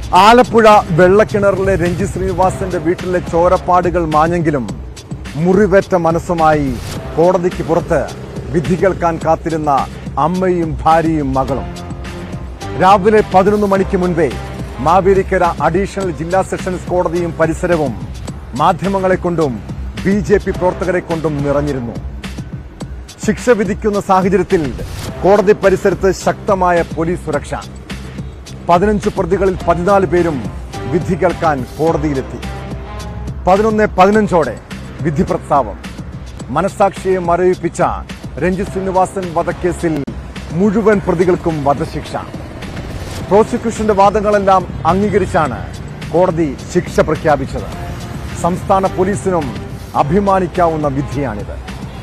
ആലപ്പുഴ വെള്ളക്കിണറിലെ രഞ്ജി ശ്രീനിവാസന്റെ വീട്ടിലെ ചോരപ്പാടുകൾ മാഞ്ഞെങ്കിലും മുറിവേറ്റ മനസ്സുമായി കോടതിക്ക് പുറത്ത് വിധി കേൾക്കാൻ കാത്തിരുന്ന അമ്മയും ഭാര്യയും മകളും രാവിലെ പതിനൊന്ന് മണിക്ക് മുൻപേ മാവേലിക്കര അഡീഷണൽ ജില്ലാ സെഷൻസ് കോടതിയും പരിസരവും മാധ്യമങ്ങളെ കൊണ്ടും ബി ജെ പി പ്രവർത്തകരെ കൊണ്ടും നിറഞ്ഞിരുന്നു ശിക്ഷ വിധിക്കുന്ന സാഹചര്യത്തിൽ കോടതി പരിസരത്ത് ശക്തമായ പോലീസ് സുരക്ഷ പതിനഞ്ച് പ്രതികളിൽ പതിനാല് പേരും വിധി കേൾക്കാൻ കോടതിയിലെത്തി പതിനൊന്ന് പതിനഞ്ചോടെ വിധി പ്രസ്താവം മനസാക്ഷിയെ മരവിപ്പിച്ച രഞ്ജിത് ശ്രീനിവാസൻ വധക്കേസിൽ മുഴുവൻ പ്രതികൾക്കും വധശിക്ഷ പ്രോസിക്യൂഷന്റെ വാദങ്ങളെല്ലാം അംഗീകരിച്ചാണ് കോടതി ശിക്ഷ പ്രഖ്യാപിച്ചത് സംസ്ഥാന പോലീസിനും അഭിമാനിക്കാവുന്ന വിധിയാണിത്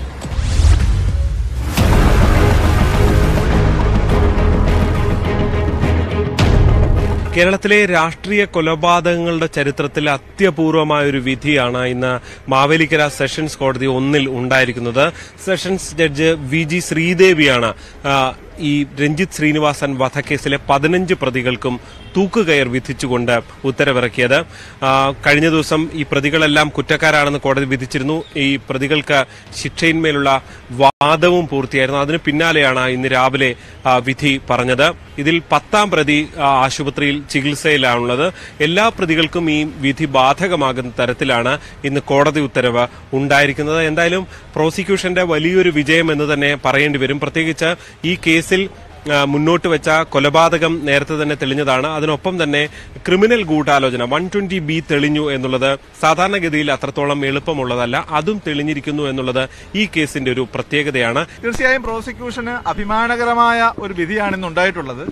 കേരളത്തിലെ രാഷ്ട്രീയ കൊലപാതകങ്ങളുടെ ചരിത്രത്തിൽ അത്യപൂർവമായ ഒരു വിധിയാണ് ഇന്ന് മാവേലിക്കര സെഷൻസ് കോടതി ഒന്നിൽ ഉണ്ടായിരിക്കുന്നത് സെഷൻസ് ജഡ്ജ് വി ജി ശ്രീദേവിയാണ് ആ, ഈ രഞ്ജിത്ത് ശ്രീനിവാസൻ വധക്കേസിലെ പതിനഞ്ച് പ്രതികൾക്കും തൂക്കുകയർ വിധിച്ചുകൊണ്ട് ഉത്തരവിറക്കിയത് ആ, കഴിഞ്ഞ ദിവസം ഈ പ്രതികളെല്ലാം കുറ്റക്കാരാണെന്ന് കോടതി വിധിച്ചിരുന്നു ഈ പ്രതികൾക്ക് ശിക്ഷയിന്മേലുള്ള വാദവും പൂർത്തിയായിരുന്നു അതിന് പിന്നാലെയാണ് ഇന്ന് രാവിലെ ആ, വിധി പറഞ്ഞത് ഇതിൽ പത്താം പ്രതി ആ, ആശുപത്രിയിൽ ചികിത്സയിലാണുള്ളത് എല്ലാ പ്രതികൾക്കും ഈ വിധി ബാധകമാകുന്ന തരത്തിലാണ് ഇന്ന് കോടതി ഉത്തരവ് ഉണ്ടായിരിക്കുന്നത് എന്തായാലും പ്രോസിക്യൂഷന്റെ വലിയൊരു വിജയം എന്ന് തന്നെ പറയേണ്ടി വരും പ്രത്യേകിച്ച് ഈ കേസിൽ ആ, മുന്നോട്ട് വെച്ച കൊലപാതകം നേരത്തെ തന്നെ തെളിഞ്ഞതാണ് അതിനൊപ്പം തന്നെ ക്രിമിനൽ ഗൂഢാലോചന വൺ ട്വന്റി ബി തെളിഞ്ഞു എന്നുള്ളത് സാധാരണഗതിയിൽ അത്രത്തോളം എളുപ്പമുള്ളതല്ല അതും തെളിഞ്ഞിരിക്കുന്നു എന്നുള്ളത് ഈ കേസിന്റെ ഒരു പ്രത്യേകതയാണ് തീർച്ചയായും പ്രോസിക്യൂഷന് അഭിമാനകരമായ ഒരു വിധിയാണ് ഇന്ന് ഉണ്ടായിട്ടുള്ളത്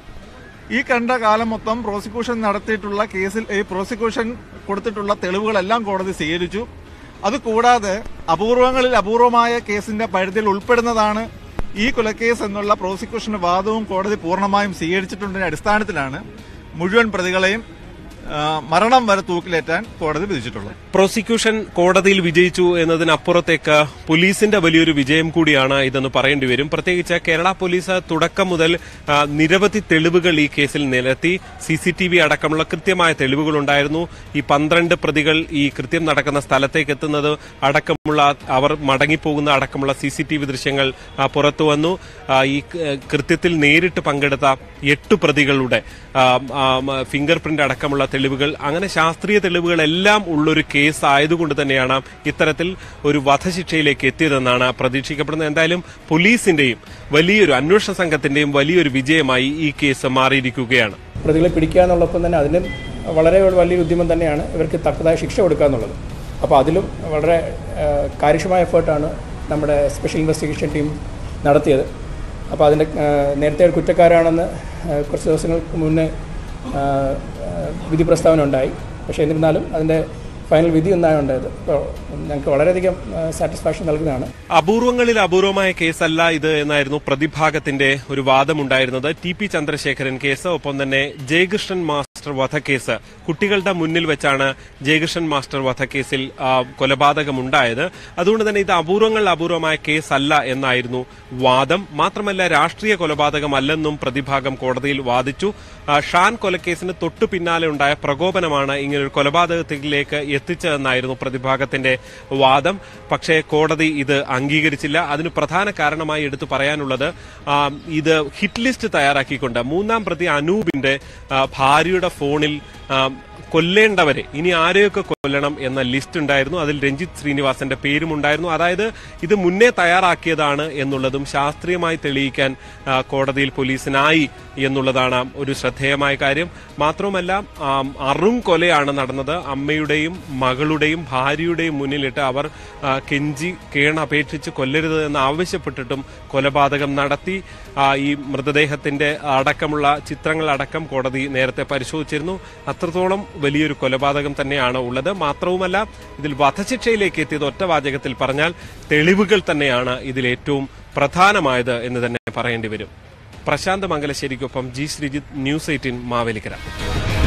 ഈ കണ്ട കാലം മൊത്തം പ്രോസിക്യൂഷൻ നടത്തിയിട്ടുള്ള കേസിൽ ഈ പ്രോസിക്യൂഷൻ കൊടുത്തിട്ടുള്ള തെളിവുകളെല്ലാം കോടതി സ്വീകരിച്ചു അതുകൂടാതെ അപൂർവങ്ങളിൽ അപൂർവമായ കേസിന്റെ പരിധിയിൽ ഉൾപ്പെടുന്നതാണ് ഈ കൊലക്കേസ് എന്നുള്ള പ്രോസിക്യൂഷന്റെ വാദവും കോടതി പൂർണ്ണമായും സ്വീകരിച്ചിട്ടുണ്ടതിന്റെ അടിസ്ഥാനത്തിലാണ് മുഴുവൻ പ്രതികളെയും ആ, മരണം വരെ തൂക്കിലേറ്റാൻ കോടതി വിധിച്ചിട്ടുള്ളത് പ്രോസിക്യൂഷൻ കോടതിയിൽ വിജയിച്ചു എന്നതിനപ്പുറത്തേക്ക് പോലീസിന്റെ വലിയൊരു വിജയം കൂടിയാണ് ഇതെന്ന് പറയേണ്ടി വരും പ്രത്യേകിച്ച് കേരള പോലീസ് തുടക്കം മുതൽ ആ, നിരവധി തെളിവുകൾ ഈ കേസിൽ നിരത്തി സി സി ടി വി അടക്കമുള്ള കൃത്യമായ തെളിവുകളുണ്ടായിരുന്നു ഈ പന്ത്രണ്ട് പ്രതികൾ ഈ കൃത്യം നടക്കുന്ന സ്ഥലത്തേക്ക് എത്തുന്നത് അടക്കമുള്ള അവർ മടങ്ങിപ്പോകുന്ന അടക്കമുള്ള സി സി ടി വി ദൃശ്യങ്ങൾ ആ, പുറത്തു വന്നു ആ, ഈ ക- കൃത്യത്തിൽ നേരിട്ട് പങ്കെടുത്ത എട്ട് പ്രതികളുടെ ആ, ആ, മ- ഫിംഗർ പ്രിന്റ് അടക്കമുള്ള തെളിവുകൾ അങ്ങനെ ശാസ്ത്രീയ തെളിവുകളെല്ലാം ഉള്ളൊരു കേസ് ആയതുകൊണ്ട് തന്നെയാണ് ഇത്തരത്തിൽ ഒരു വധശിക്ഷയിലേക്ക് എത്തിയതെന്നാണ് പ്രതീക്ഷിക്കപ്പെടുന്നത് എന്തായാലും പോലീസിന്റെയും വലിയൊരു അന്വേഷണ സംഘത്തിന്റെയും വലിയൊരു വിജയമായി ഈ കേസ് മാറിയിരിക്കുകയാണ് പ്രതികളെ പിടിക്കുക എന്നുള്ളപ്പം തന്നെ അതിനും വളരെ വലിയൊരു ഉദ്യമം തന്നെയാണ് ഇവർക്ക് തക്കതായ ശിക്ഷ കൊടുക്കുക എന്നുള്ളത് അപ്പോൾ അതിലും വളരെ ആ, കാര്യക്ഷമമായ എഫേർട്ടാണ് നമ്മുടെ സ്പെഷ്യൽ ഇൻവെസ്റ്റിഗേഷൻ ടീം നടത്തിയത് അപ്പോൾ അതിൻ്റെ ആ, നേരത്തെ ഒരു കുറ്റക്കാരാണെന്ന് ആ, കുറച്ച് ദിവസങ്ങൾക്ക് മുന്നേ ആ, ആ, വിധി പ്രസ്താവന ഉണ്ടായി പക്ഷേ എന്നിരുന്നാലും അതിൻ്റെ ഫൈനൽ വിധി ഒന്നാണ് ഉണ്ടായത് അപ്പോൾ ഞങ്ങൾക്ക് വളരെയധികം സാറ്റിസ്ഫാക്ഷൻ നൽകുന്നതാണ് അപൂർവങ്ങളിൽ അപൂർവമായ കേസല്ല ഇത് എന്നായിരുന്നു പ്രതിഭാഗത്തിന്റെ ഒരു വാദമുണ്ടായിരുന്നത് ടി പി ചന്ദ്രശേഖരൻ കേസ് ഒപ്പം തന്നെ ജയകൃഷ്ണൻ മാസ്റ്റർ വധക്കേസ് കുട്ടികളുടെ മുന്നിൽ വെച്ചാണ് ജയകൃഷ്ണൻ മാസ്റ്റർ വധക്കേസിൽ ആ, കൊലപാതകമുണ്ടായത് അതുകൊണ്ട് തന്നെ ഇത് അപൂർവങ്ങളിൽ അപൂർവമായ കേസല്ല എന്നായിരുന്നു വാദം മാത്രമല്ല രാഷ്ട്രീയ കൊലപാതകമല്ലെന്നും പ്രതിഭാഗം കോടതിയിൽ വാദിച്ചു ആ, ഷാൻ കൊലക്കേസിന് തൊട്ടു പിന്നാലെ ഉണ്ടായ പ്രകോപനമാണ് ഇങ്ങനൊരു കൊലപാതകത്തിലേക്ക് എത്തിച്ചതെന്നായിരുന്നു പ്രതിഭാഗത്തിന്റെ വാദം പക്ഷേ കോടതി ഇത് അംഗീകരിച്ചില്ല അതിന് പ്രധാന കാരണമായി എടുത്തു പറയാനുള്ളത് ആ, ഇത് ഹിറ്റ് ലിസ്റ്റ് തയ്യാറാക്കിക്കൊണ്ട് മൂന്നാം പ്രതി അനൂപിന്റെ ആ, ഭാര്യയുടെ ഫോണിൽ ആ, കൊല്ലേണ്ടവരെ ഇനി ആരെയൊക്കെ കൊല്ലണം എന്ന ലിസ്റ്റ് ഉണ്ടായിരുന്നു അതിൽ രഞ്ജിത്ത് ശ്രീനിവാസന്റെ പേരും ഉണ്ടായിരുന്നു അതായത് ഇത് മുന്നേ തയ്യാറാക്കിയതാണ് എന്നുള്ളതും ശാസ്ത്രീയമായി തെളിയിക്കാൻ ആ, കോടതിയിൽ പോലീസിനായി എന്നുള്ളതാണ് ഒരു ശ്രദ്ധേയമായ കാര്യം മാത്രവുമല്ല ആം, അറും കൊലയാണ് നടന്നത് അമ്മയുടെയും മകളുടെയും ഭാര്യയുടെയും മുന്നിലിട്ട് അവർ ആ, കെഞ്ചി കേണപേക്ഷിച്ച് കൊല്ലരുത് എന്ന് ആവശ്യപ്പെട്ടിട്ടും കൊലപാതകം നടത്തി ആ, ഈ മൃതദേഹത്തിന്റെ അടക്കമുള്ള ചിത്രങ്ങൾ അടക്കം കോടതി നേരത്തെ പരിശോധിച്ചിരുന്നു അത്രത്തോളം വലിയൊരു കൊലപാതകം തന്നെയാണ് ഉള്ളത് മാത്രവുമല്ല ഇതിൽ വധശിക്ഷയിലേക്ക് എത്തിയത് ഒറ്റ വാചകത്തിൽ പറഞ്ഞാൽ തെളിവുകൾ തന്നെയാണ് ഇതിൽ ഏറ്റവും പ്രധാനമായത് എന്ന് തന്നെ പറയേണ്ടി വരും പ്രശാന്ത് മംഗലശ്ശേരിക്കൊപ്പം G Sreejith news eighteen Mavelikkara